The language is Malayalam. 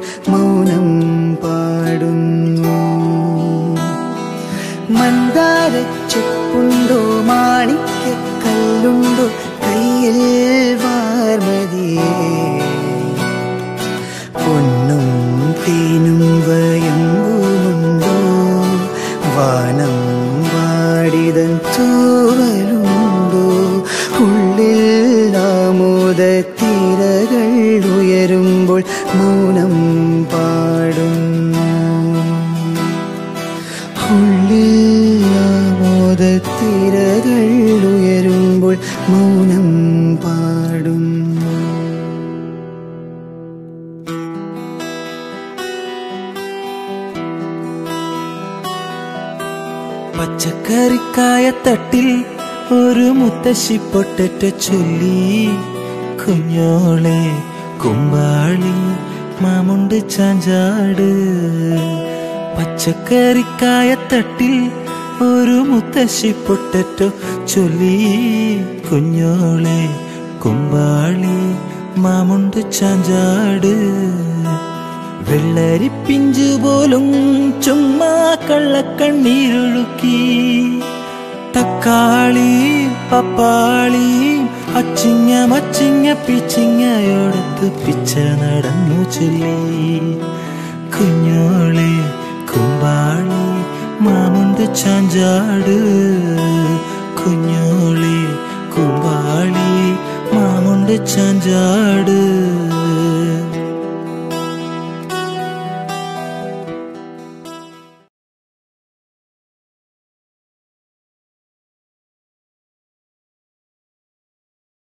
മൗനം പാടുന്നു മന്ദാരച്ചെപ്പുണ്ടോ മാണിക്കല്ലുണ്ടോ കയ്യിൽ വാർമതിയേ പൊന്നും തേനും വയമ്പുമുണ്ടോ വാനം വാടിതൻ തൂവലുണ്ടോ ഉള്ളിൽ ആമോദ തിരകൾ ഉയരുമ്പോൾ മൗനം പാടുന്നു ഉള്ളിൽ ആമോദ തിരകൾ ഉയരുമ്പോൾ മൗനം പാടുന്നു പച്ചക്കറിക്കായ തട്ടിൽ ഒരു മുത്തശ്ശി പൊട്ടറ്റ ചൊല്ലി കുഞ്ഞോളെ കുമ്പാളി മാമുണ്ട് ചാഞ്ചാട് പച്ചക്കറിക്കായ തട്ടിൽ ഒരു മുത്തശ്ശി പൊട്ടറ്റോ ചൊല്ലി കുഞ്ഞോളെ കുമ്പാളി മാമുണ്ട് ചാഞ്ചാട് വെള്ളരി പിഞ്ചു പോലും ചുമ്മാ കള്ളക്കണ്ണീരൊഴുക്കി തക്കാളി പപ്പാളി അച്ചിങ്ങ മച്ചിങ്ങ പിച്ചിങ്ങയോടത്ത് പിച്ച നടന്നു ചൊല്ലി കുഞ്ഞോളെ കുമ്പാളി മാമുണ്ട് ചാഞ്ചാട് കുഞ്ഞോളെ കുമ്പാളി മാമുണ്ട് ചാഞ്ചാട്